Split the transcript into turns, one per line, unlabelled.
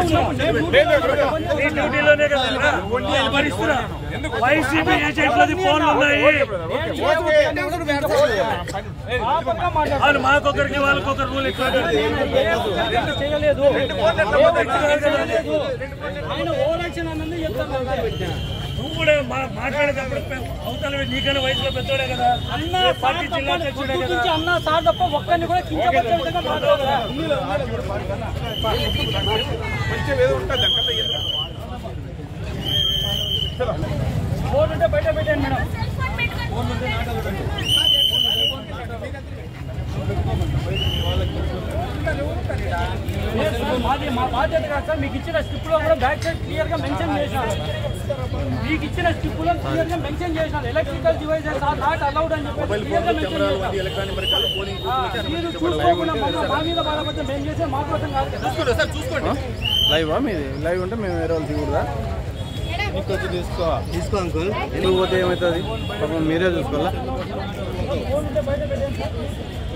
ఈ డ్యూటీలోనే కదా భరిస్తున్నా వైసీపీ ఏజెంట్లది ఫోన్లు ఉన్నాయి వాళ్ళు మాకొకరికి వాళ్ళకొకరు రూల్ ఇట్లా
చేయలేదు ఆయన ఓవరాక్షన్ అన్నది చెప్తాను
నువ్వు కూడా మా- మాట్లాడేటప్పుడు అవతల నీకన్నా వయసులో పెద్దోడే కదా
అన్న
ఏ పార్టీ జిల్లా
సార్
అధ్యక్షుడే
తప్ప
కదా
గురించి అన్న సార్ తప్ప ఒక్కరిని కూడా కించపరిచే విధంగా మాట్లాడరా బోర్డు ఉంటే బయట పెట్టండి మేడం మాది మా బాధ్యత కాదు సార్ మీకు ఇచ్చిన స్క్రిప్ట్ లో కూడా బ్యాక్ సైడ్ క్లియర్ గా మెన్షన్ చేశాను మీకు ఇచ్చిన స్క్రిప్ట్ లో క్లియర్ గా మెన్షన్ చేశాను electrical devices are not allowed అని చెప్పి క్లియర్ గా మెన్షన్ చేశాను ఆ, మీరు చూసుకోకుండా మమ్మల్ని మా మీద బాధపడితే మేము చేసే మా కోసం కాదు కదా
లైవ్ మీది లైవ్ ఉంటే మేము వేరే వాళ్ళు దిగుదా
తీసుకో అంకుల్
ఎందుకు పోతే ఏమవుతుంది పాపం మీరే చూసుకోవాలా
ఫోన్ ఉంటే బయట పెట్టండి